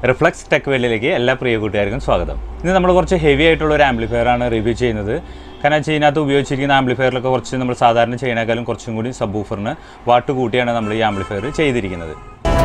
reflux tech വേൾഡിലേക്ക് എല്ലാ പ്രിയ കൂട്ടുകാർക്കും സ്വാഗതം ഇന്ന് നമ്മൾ കുറച്ച് ഹെവി ആയിട്ടുള്ള ഒരു ആംപ്ലിഫയർ ആണ് റിവ്യൂ ചെയ്യുന്നത് കാരണം വെച്ചാൽ ഇതിനകത്ത് ഉപയോഗിച്ചിരിക്കുന്ന ആംപ്ലിഫയറിലൊക്കെ കുറച്ച് നമ്മൾ സാധാരണ ചെയ്യണേക്കാളും കുറച്ചും കൂടി സബ് ഊഫറിന് വാട്ട് കൂട്ടിയാണ് നമ്മൾ ഈ ആംപ്ലിഫയർ ചെയ്തിരിക്കുന്നത്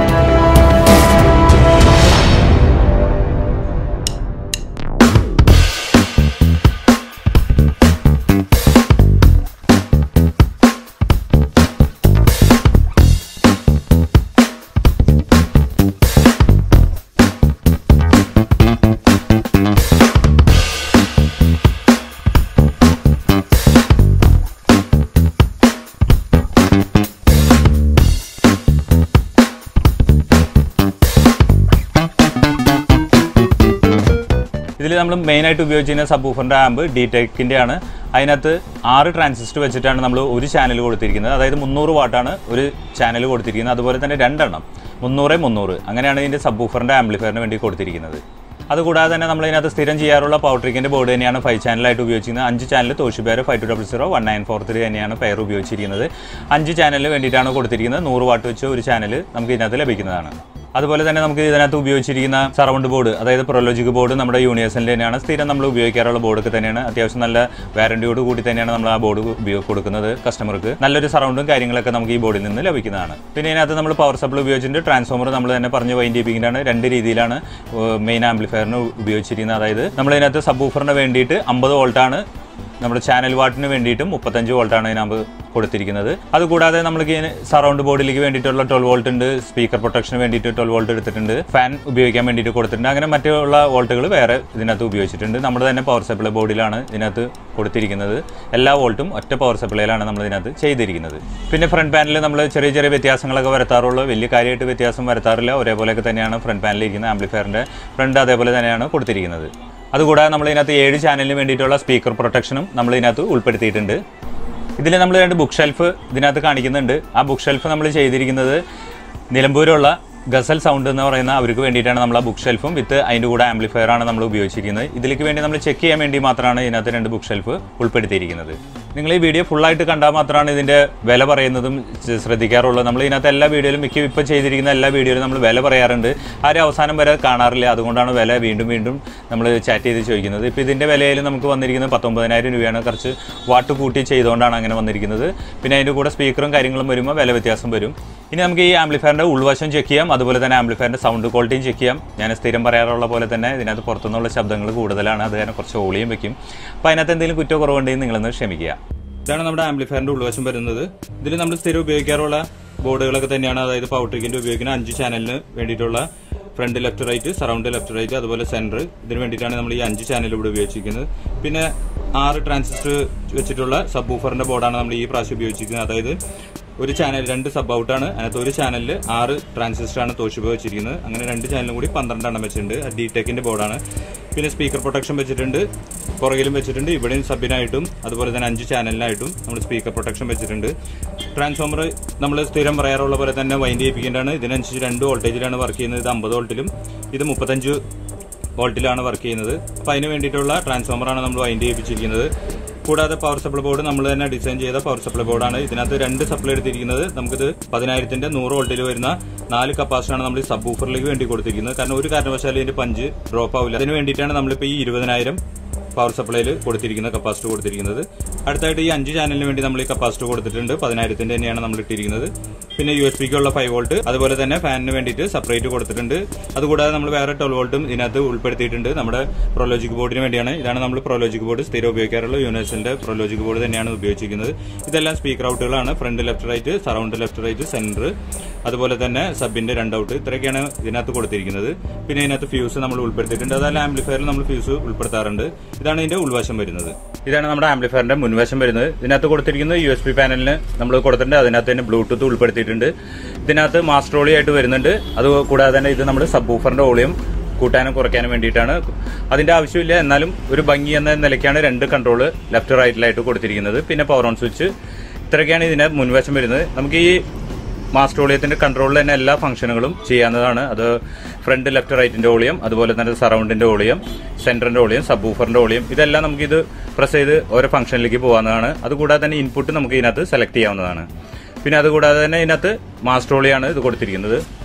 ഇതിൽ നമ്മൾ മെയിനായിട്ട് ഉപയോഗിച്ചിരുന്ന സബ് ഊഫറിൻ്റെ ആമ്പ് ഡി ടെക്കിൻ്റെ ആണ് അതിനകത്ത് ആറ് ട്രാൻസിസ്റ്റർ വെച്ചിട്ടാണ് നമ്മൾ ഒരു ചാനൽ കൊടുത്തിരിക്കുന്നത് അതായത് മുന്നൂറ് വാട്ടാണ് ഒരു ചാനൽ കൊടുത്തിരിക്കുന്നത് അതുപോലെ തന്നെ രണ്ടെണ്ണം മുന്നൂറ് മുന്നൂറ് അങ്ങനെയാണ് ഇതിൻ്റെ സബ് ഊഫറിൻ്റെ ആംപ്ലിഫയറിന് വേണ്ടി കൊടുത്തിരിക്കുന്നത് അതുകൂടാതെ തന്നെ നമ്മൾ ഇതിനകത്ത് സ്ഥിരം ചെയ്യാറുള്ള പവർ ട്രിക്കിൻ്റെ ബോർഡ് തന്നെയാണ് ഫൈവ് ചാനലായിട്ട് ഉപയോഗിച്ചിരുന്നത് അഞ്ച് ചാനൽ തോഷിപ്പേര് five two double zero one nine four three തന്നെയാണ് പെയർ ഉപയോഗിച്ചിരിക്കുന്നത് അഞ്ച് ചാനലിന് വേണ്ടിയിട്ടാണ് കൊടുത്തിരിക്കുന്നത് നൂറ് വാട്ട് വെച്ച് ഒരു ചാനൽ നമുക്ക് ഇതിനകത്ത് ലഭിക്കുന്നതാണ് അതുപോലെ തന്നെ നമുക്ക് ഇതിനകത്ത് ഉപയോഗിച്ചിരിക്കുന്ന സറൗണ്ട് ബോർഡ് അതായത് പ്രൊലോജിക് ബോർഡ് നമ്മുടെ യൂണിവേഴ്സലിൻ്റെ തന്നെയാണ് സ്ഥിരം നമ്മൾ ഉപയോഗിക്കാറുള്ള ബോർഡൊക്കെ തന്നെയാണ് അത്യാവശ്യം നല്ല വാറണ്ടിയോട് കൂടി തന്നെയാണ് നമ്മൾ ആ ബോർഡ് ഉപയോഗ കൊടുക്കുന്നത് കസ്റ്റമർക്ക് നല്ലൊരു സറൗണ്ടും കാര്യങ്ങളൊക്കെ നമുക്ക് ഈ ബോർഡിൽ നിന്ന് ലഭിക്കുന്നതാണ് പിന്നെ ഇതിനകത്ത് നമ്മൾ പവർ സപ്ലൈ ഉപയോഗിച്ചിട്ട് ട്രാൻസ്ഫോമർ നമ്മൾ തന്നെ പറഞ്ഞ് വൈൻഡ് ചെയ്യിപ്പിക്കുന്നതാണ് രണ്ട് രീതിയിലാണ് മെയിൻ ആംപ്ലിഫയറിന് ഉപയോഗിച്ചിരിക്കുന്നത് അതായത് നമ്മൾ ഇതിനകത്ത് സബ് ഊഫറിന് വേണ്ടിയിട്ട് അമ്പത് വോൾട്ടാണ് നമ്മുടെ ചാനൽ വാട്ടിന് വേണ്ടിയിട്ടും മുപ്പത്തഞ്ച് വോൾട്ടാണ് ഇതിനകത്ത് കൊടുത്തിരിക്കുന്നത് അതുകൂടാതെ നമുക്ക് സറൗണ്ട് ബോർഡിലേക്ക് വേണ്ടിയിട്ടുള്ള ട്വൽവ് വോൾട്ട് ഉണ്ട് സ്പീക്കർ പ്രൊട്ടക്ഷന് വേണ്ടിയിട്ട് ട്വൽവ് വോൾട്ട് എടുത്തിട്ടുണ്ട് ഫാൻ ഉപയോഗിക്കാൻ വേണ്ടിയിട്ട് കൊടുത്തിട്ടുണ്ട് അങ്ങനെ മറ്റുള്ള വോൾട്ടുകൾ വേറെ ഇതിനകത്ത് ഉപയോഗിച്ചിട്ടുണ്ട് നമ്മുടെ തന്നെ പവർ സപ്ലൈ ബോർഡിലാണ് ഇതിനകത്ത് കൊടുത്തിരിക്കുന്നത് എല്ലാ വോൾട്ടും ഒറ്റ പവർ സപ്ലൈയിലാണ് നമ്മൾ ഇതിനകത്ത് ചെയ്തിരിക്കുന്നത് പിന്നെ ഫ്രണ്ട് പാനലിൽ നമ്മൾ ചെറിയ ചെറിയ വ്യത്യാസങ്ങളൊക്കെ വരുത്താറുള്ളൂ വലിയ കാര്യമായിട്ട് വ്യത്യാസം വരുത്താറില്ല ഒരേപോലെയൊക്കെ തന്നെയാണ് ഫ്രണ്ട് പാനലിൽ ഇരിക്കുന്ന ആംപ്ലിഫയറിൻ്റെ ഫ്രണ്ട് അതേപോലെ തന്നെയാണ് കൊടുത്തിരിക്കുന്നത് അതുകൂടാതെ നമ്മൾ ഇതിനകത്ത് ഏഴ് ചാനലിന് വേണ്ടിയിട്ടുള്ള സ്പീക്കർ പ്രൊട്ടക്ഷനും നമ്മൾ ഇതിനകത്ത് ഉൾപ്പെടുത്തിയിട്ടുണ്ട് ഇതിൽ നമ്മൾ രണ്ട് ബുക്ക് ഷെൽഫ് ഇതിനകത്ത് കാണിക്കുന്നുണ്ട് ആ ബുക്ക് ഷെൽഫ് നമ്മൾ ചെയ്തിരിക്കുന്നത് നിലമ്പൂരുള്ള ഗസൽ സൗണ്ട് എന്ന് പറയുന്ന അവർക്ക് വേണ്ടിയിട്ടാണ് നമ്മൾ ആ ബുക്ക് ഷെൽഫും വിത്ത് അതിൻ്റെ കൂടെ ആംപ്ലിഫയർ ആണ് നമ്മൾ ഉപയോഗിച്ചിരിക്കുന്നത് ഇതിലേക്ക് വേണ്ടി നമ്മൾ ചെക്ക് ചെയ്യാൻ വേണ്ടി മാത്രമാണ് ഇതിനകത്ത് രണ്ട് ബുക്ക് ഷെൽഫ് ഉൾപ്പെടുത്തിയിരിക്കുന്നത് നിങ്ങൾ ഈ വീഡിയോ ഫുള്ളായിട്ട് കണ്ടാൽ മാത്രമാണ് ഇതിൻ്റെ വില പറയുന്നതും ചെ- ശ്രദ്ധിക്കാറുള്ളത് നമ്മൾ ഇതിനകത്ത് എല്ലാ വീഡിയോയിലും മിക്ക ഇപ്പോൾ ചെയ്തിരിക്കുന്ന എല്ലാ വീഡിയോയിലും നമ്മൾ വില പറയാറുണ്ട് ആരും അവസാനം വരെ കാണാറില്ല അതുകൊണ്ടാണ് വില വീണ്ടും വീണ്ടും നമ്മൾ ചാറ്റ് ചെയ്ത് ചോദിക്കുന്നത് ഇപ്പോൾ ഇതിൻ്റെ വിലയിൽ നമുക്ക് വന്നിരിക്കുന്നത് പത്തൊമ്പതിനായിരം രൂപയാണ് കുറച്ച് വാട്ട് കൂട്ടി ചെയ്തുകൊണ്ടാണ് അങ്ങനെ വന്നിരിക്കുന്നത് പിന്നെ അതിൻ്റെ കൂടെ സ്പീക്കറും കാര്യങ്ങളും വരുമ്പോൾ വില വ്യത്യാസം വരും ഇനി നമുക്ക് ഈ ആംപ്ലിഫയറിൻ്റെ ഉൾവശം ചെക്ക് ചെയ്യാം അതുപോലെ തന്നെ ആംപ്ലിഫയറിൻ്റെ സൗണ്ട് ക്വാളിറ്റിയും ചെക്ക് ചെയ്യാം ഞാൻ സ്ഥിരം പറയാറുള്ള പോലെ തന്നെ ഇതിനകത്ത് പുറത്തുനിന്നുള്ള ശബ്ദങ്ങൾ കൂടുതലാണ് അത് കാരണം കുറച്ച് ഓളിയും വെക്കും അപ്പോൾ അതിനകത്ത് എന്തെങ്കിലും കുറ്റം കുറവുണ്ടെങ്കിൽ നിങ്ങളൊന്ന് ക്ഷമിക്കുക ഇതാണ് നമ്മുടെ ആംപ്ലിഫയറിൻ്റെ ഉൾവശം വരുന്നത് ഇതിൽ നമ്മൾ സ്ഥിരം ഉപയോഗിക്കാറുള്ള ബോർഡുകളൊക്കെ തന്നെയാണ് അതായത് പവർ ട്രിക്കിൻ്റെ ഉപയോഗിക്കുന്ന അഞ്ച് ചാനലിന് വേണ്ടിയിട്ടുള്ള front left right surround left right അതുപോലെ സെൻറ്റർ ഇതിന് വേണ്ടിയിട്ടാണ് നമ്മൾ ഈ അഞ്ച് ചാനൽ ഇവിടെ ഉപയോഗിച്ചിരിക്കുന്നത് പിന്നെ ആറ് ട്രാൻസിസ്റ്റർ വെച്ചിട്ടുള്ള സബ് ഊഫറിൻ്റെ ബോർഡാണ് നമ്മൾ ഈ പ്രാവശ്യം ഉപയോഗിച്ചിരിക്കുന്നത് അതായത് ഒരു ചാനൽ രണ്ട് സബ് ഔട്ടാണ് അതിനകത്ത് ഒരു ചാനലിൽ ആറ് ട്രാൻസിസ്റ്റർ ആണ് തോഷിബ വെച്ചിരിക്കുന്നത് അങ്ങനെ രണ്ട് ചാനലും കൂടി പന്ത്രണ്ടെണ്ണം വെച്ചിട്ടുണ്ട് ഡി ടെക്കിന്റെ ബോർഡാണ് പിന്നെ സ്പീക്കർ പ്രൊട്ടക്ഷൻ വെച്ചിട്ടുണ്ട് പുറകിലും വെച്ചിട്ടുണ്ട് ഇവിടെയും സബിനായിട്ടും അതുപോലെ തന്നെ അഞ്ച് ചാനലിനായിട്ടും നമ്മൾ സ്പീക്കർ പ്രൊട്ടക്ഷൻ വെച്ചിട്ടുണ്ട് ട്രാൻസ്ഫോമർ നമ്മൾ സ്ഥിരം പറയാറുള്ള പോലെ തന്നെ വൈൻഡ് ചെയ്യിപ്പിക്കേണ്ടതാണ് ഇതിനനുസരിച്ച് രണ്ട് വോൾട്ടേജിലാണ് വർക്ക് ചെയ്യുന്നത് ഇത് അമ്പത് വോൾട്ടിലും ഇത് മുപ്പത്തഞ്ച് വോൾട്ടിലാണ് വർക്ക് ചെയ്യുന്നത് അപ്പോൾ അതിന് വേണ്ടിയിട്ടുള്ള ട്രാൻസ്ഫോമറാണ് നമ്മൾ വൈൻഡ് ചെയ്യിപ്പിച്ചിരിക്കുന്നത് കൂടാതെ പവർ സപ്ലൈ ബോർഡ് നമ്മൾ തന്നെ ഡിസൈൻ ചെയ്ത പവർ സപ്ലൈ ബോർഡാണ് ഇതിനകത്ത് രണ്ട് സപ്ലൈ എടുത്തിരിക്കുന്നത് നമുക്കിത് പതിനായിരത്തിന്റെ നൂറ് വോൾട്ടിൽ വരുന്ന നാല് കപ്പാസിറ്റാണ് നമ്മൾ ഈ സബ് ഊഫറിലേക്ക് വേണ്ടി കൊടുത്തിരിക്കുന്നത് കാരണം ഒരു കാരണവശാലും ഇതിന്റെ പഞ്ച് ഡ്രോപ്പ് ആവില്ല അതിന് വേണ്ടിയിട്ടാണ് നമ്മളിപ്പോൾ ഈ ഇരുപതിനായിരം പവർ സപ്ലൈയിൽ കൊടുത്തിരിക്കുന്ന കപ്പാസിറ്റി കൊടുത്തിരിക്കുന്നത് അടുത്തായിട്ട് ഈ അഞ്ച് ചാനലിന് വേണ്ടി നമ്മൾ ഈ കപ്പാസിറ്റി കൊടുത്തിട്ടുണ്ട് പതിനായിരത്തിന്റെ തന്നെയാണ് നമ്മൾ ഇട്ടിരിക്കുന്നത് പിന്നെ യു എസ് പിക്കുള്ള ഫൈവ് വോൾട്ട് അതുപോലെ തന്നെ ഫാനിന് വേണ്ടിയിട്ട് സെപ്പറേറ്റ് കൊടുത്തിട്ടുണ്ട് അതുകൂടാതെ നമ്മൾ വേറെ ട്വൽവ് വോൾട്ടും ഇതിനകത്ത് ഉൾപ്പെടുത്തിയിട്ടുണ്ട് നമ്മുടെ പ്രൊലോജിക് ബോർഡിന് വേണ്ടിയാണ് ഇതാണ് നമ്മൾ പ്രൊലോജിക് ബോർഡ് സ്ഥിരം ഉപയോഗിക്കാറുള്ള യൂണിവേഴ്സലിന്റെ പ്രൊലോജിക് ബോർഡ് തന്നെയാണ് ഉപയോഗിച്ചിരിക്കുന്നത് ഇതെല്ലാം സ്പീക്കർ ഔട്ടുകളാണ് front left right surround left right centre അതുപോലെ തന്നെ സബിന്റെ രണ്ട് ഔട്ട് ഇത്രയൊക്കെയാണ് ഇതിനകത്ത് കൊടുത്തിരിക്കുന്നത് പിന്നെ ഇതിനകത്ത് ഫ്യൂസ് നമ്മൾ ഉൾപ്പെടുത്തിയിട്ടുണ്ട് അതല്ല ആംപ്ലിഫയറിൽ നമ്മൾ ഫ്യൂസ് ഉൾപ്പെടുത്താറുണ്ട് ഇതാണ് ഇതിന്റെ ഉൾവശം വരുന്നത് ഇതാണ് നമ്മുടെ ആംപ്ലിഫയറിന്റെ മുൻവശം വരുന്നത് ഇതിനകത്ത് കൊടുത്തിരിക്കുന്നത് യു എസ് പി പാനലിന് നമ്മൾ കൊടുത്തിട്ടുണ്ട് അതിനകത്ത് തന്നെ ബ്ലൂടൂത്ത് ഉൾപ്പെടുത്തിയിട്ടുണ്ട് ഇതിനകത്ത് മാസ്റ്റർ ഓളി ആയിട്ട് വരുന്നുണ്ട് അത് കൂടാതെ തന്നെ ഇത് നമ്മൾ സബ് ഊഫറിന്റെ ഓളിയും കൂട്ടാനും കുറയ്ക്കാനും വേണ്ടിയിട്ടാണ് അതിന്റെ ആവശ്യമില്ല എന്നാലും ഒരു ഭംഗി എന്ന നിലയ്ക്കാണ് രണ്ട് കൺട്രോൾ ലെഫ്റ്റ് റൈറ്റിലായിട്ട് കൊടുത്തിരിക്കുന്നത് പിന്നെ പവർ ഓൺ സ്വിച്ച് ഇത്രയൊക്കെയാണ് ഇതിന്റെ മുൻവശം വരുന്നത് നമുക്ക് ഈ മാസ്റ്റർ ഓളിയത്തിന്റെ കൺട്രോളിൽ തന്നെ എല്ലാ ഫംഗ്ഷനുകളും ചെയ്യാവുന്നതാണ് അത് ഫ്രണ്ട് ലെഫ്റ്റ് റൈറ്റിന്റെ ഓളിയം അതുപോലെ തന്നെ സറൗണ്ടിന്റെ ഓളിയം സെന്ററിന്റെ ഓളിയം സബ് ഊഫറിന്റെ ഓളിയം ഇതെല്ലാം നമുക്ക് ഇത് പ്രസ് ചെയ്ത് ഓരോ ഫംഗ്ഷനിലേക്ക് പോകാവുന്നതാണ് അതുകൂടാതെ തന്നെ ഇൻപുട്ട് നമുക്ക് ഇതിനകത്ത് സെലക്ട് ചെയ്യാവുന്നതാണ് പിന്നെ അതുകൂടാതെ തന്നെ ഇതിനകത്ത് മാസ്റ്റർ ഓളിയാണ് ഇത് കൊടുത്തിരിക്കുന്നത്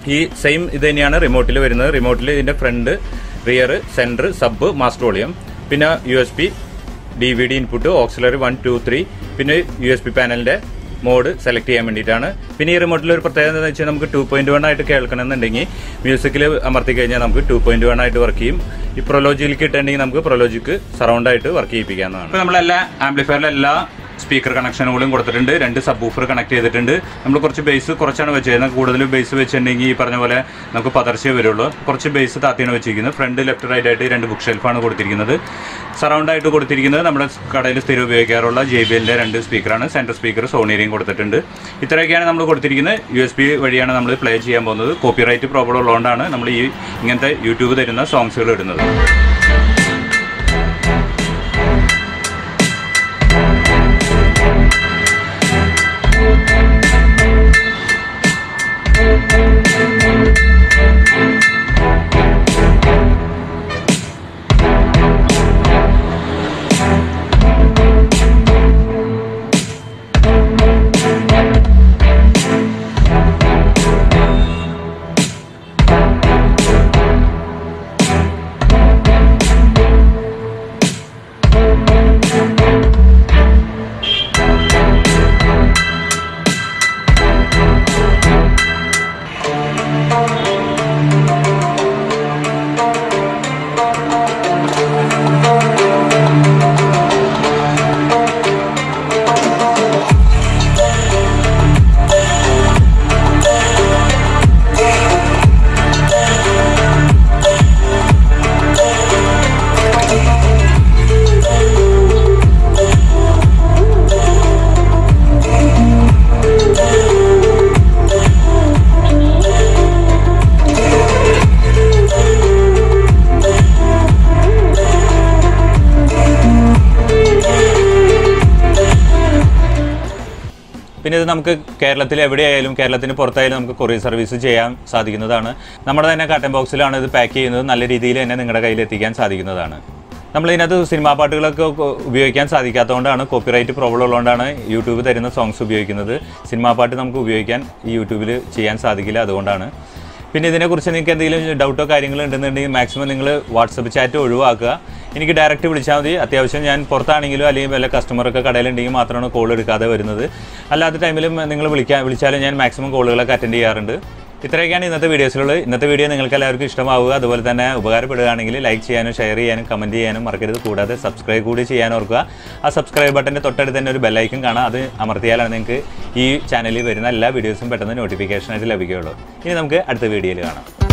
ഈ സെയിം ഇത് തന്നെയാണ് റിമോട്ടിൽ വരുന്നത് റിമോട്ടിൽ ഇതിന്റെ front rear centre sub master volume പിന്നെ U S P D V D input auxiliary one two three പിന്നെ യു എസ് പി പാനലിന്റെ മോഡ് സെലക്ട് ചെയ്യാൻ വേണ്ടിയിട്ടാണ് പിന്നെ ഈ റിമോട്ടിൽ ഒരു പ്രത്യേകത എന്ന് വെച്ചാൽ നമുക്ക് ടു പോയിന്റ് വൺ ആയിട്ട് കേൾക്കണമെന്നുണ്ടെങ്കിൽ മ്യൂസിക്കിൽ അമർത്തി കഴിഞ്ഞാൽ നമുക്ക് ടു പോയിന്റ് വൺ ആയിട്ട് വർക്ക് ചെയ്യും ഈ പ്രൊലോജിയിലേക്ക് ഇട്ടുണ്ടെങ്കിൽ നമുക്ക് പ്രൊലോജിക്ക് സറൗണ്ട് ആയിട്ട് വർക്ക് ചെയ്യിപ്പിക്കാവുന്നതാണ് ഇപ്പോൾ നമ്മളെല്ലാ ആംപ്ലിഫയറിലെ എല്ലാ സ്പീക്കർ കണക്ഷനുകളും കൊടുത്തിട്ടുണ്ട് രണ്ട് സബ് ഊഫർ കണക്ട് ചെയ്തിട്ടുണ്ട് നമ്മൾ കുറച്ച് ബേസ് കുറച്ചാണ് വെച്ചിരുന്നത് കൂടുതൽ ബേസ് വെച്ചിട്ടുണ്ടെങ്കിൽ ഈ പറഞ്ഞ പോലെ നമുക്ക് പതർച്ചയെ വരുള്ളൂ കുറച്ച് ബേസ് താത്തിയാണ് വെച്ചിരിക്കുന്നത് ഫ്രണ്ട് ലെഫ്റ്റ് റൈറ്റ് ആയിട്ട് രണ്ട് ബുക്ക് ഷെൽഫാണ് കൊടുത്തിരിക്കുന്നത് സറൗണ്ട് ആയിട്ട് കൊടുത്തിരിക്കുന്നത് നമ്മുടെ കടയിൽ സ്ഥിരം ഉപയോഗിക്കാറുള്ള ജെ ബി എല്ലിൻ്റെ രണ്ട് സ്പീക്കറാണ് സെൻറ്റർ സ്പീക്കർ സോണിയറിയും കൊടുത്തിട്ടുണ്ട് ഇത്രയൊക്കെയാണ് നമ്മൾ കൊടുത്തിരിക്കുന്നത് യു എസ് പി വഴിയാണ് നമ്മൾ പ്ലേ ചെയ്യാൻ പോകുന്നത് കോപ്പിറൈറ്റ് പ്രോബ്ലം ഉള്ളതുകൊണ്ടാണ് നമ്മൾ ഈ ഇങ്ങനത്തെ യൂട്യൂബ് തരുന്ന സോങ്സുകൾ ഇടുന്നത് പിന്നെ ഇത് നമുക്ക് കേരളത്തിൽ എവിടെയായാലും കേരളത്തിന് പുറത്തായാലും നമുക്ക് കൊറിയർ സർവീസ് ചെയ്യാൻ സാധിക്കുന്നതാണ് നമ്മുടെ തന്നെ കട്ടൻ ബോക്സിലാണ് ഇത് പാക്ക് ചെയ്യുന്നത് നല്ല രീതിയിൽ തന്നെ നിങ്ങളുടെ കയ്യിൽ എത്തിക്കാൻ സാധിക്കുന്നതാണ് നമ്മൾ ഇതിനകത്ത് സിനിമാ പാട്ടുകളൊക്കെ കൊ- ഉപയോഗിക്കാൻ സാധിക്കാത്തതുകൊണ്ടാണ് കോപ്പിറൈറ്റ് പ്രോബ്ലം ഉള്ളതുകൊണ്ടാണ് യൂട്യൂബ് തരുന്ന സോങ്സ് ഉപയോഗിക്കുന്നത് സിനിമാ പാട്ട് നമുക്ക് ഉപയോഗിക്കാൻ ഈ യൂട്യൂബിൽ ചെയ്യാൻ സാധിക്കില്ല അതുകൊണ്ടാണ് പിന്നെ ഇതിനെക്കുറിച്ച് നിങ്ങൾക്ക് എന്തെങ്കിലും ഡൗട്ടോ കാര്യങ്ങളോ ഉണ്ടെന്നുണ്ടെങ്കിൽ മാക്സിമം നിങ്ങൾ വാട്സപ്പ് ചാറ്റ് ഒഴിവാക്കുക എനിക്ക് ഡയറക്റ്റ് വിളിച്ചാൽ മതി അത്യാവശ്യം ഞാൻ പുറത്താണെങ്കിലോ അല്ലെങ്കിൽ വല്ല കസ്റ്റമറൊക്കെ കടയിലുണ്ടെങ്കിൽ മാത്രമാണ് കോൾ എടുക്കാതെ വരുന്നത് അല്ലാത്ത ടൈമിലും നിങ്ങൾ വിളിക്കാൻ വിളിച്ചാലും ഞാൻ മാക്സിമം കോളുകളൊക്കെ അറ്റൻഡ് ചെയ്യാറുണ്ട് ഇത്രയൊക്കെയാണ് ഇന്നത്തെ വീഡിയോസിലുള്ളത് ഇന്നത്തെ വീഡിയോ നിങ്ങൾക്ക് എല്ലാവർക്കും ഇഷ്ടമാവുക അതുപോലെ തന്നെ ഉപകാരപ്പെടുകയാണെങ്കിൽ ലൈക്ക് ചെയ്യാനും ഷെയർ ചെയ്യാനും കമൻറ്റ് ചെയ്യാനും മറക്കരുത് കൂടാതെ സബ്സ്ക്രൈബ് കൂടി ചെയ്യാൻ ഓർക്കുക ആ സബ്സ്ക്രൈബ് ബട്ടൻ്റെ തൊട്ടടുത്ത് തന്നെ ഒരു ബെല്ലൈക്കൻ കാണാം അത് അമർത്തിയാലാണ് നിങ്ങൾക്ക് ഈ ചാനലിൽ വരുന്ന എല്ലാ വീഡിയോസും പെട്ടെന്ന് നോട്ടിഫിക്കേഷനായിട്ട് ലഭിക്കുകയുള്ളൂ ഇനി നമുക്ക് അടുത്ത വീഡിയോയിൽ കാണാം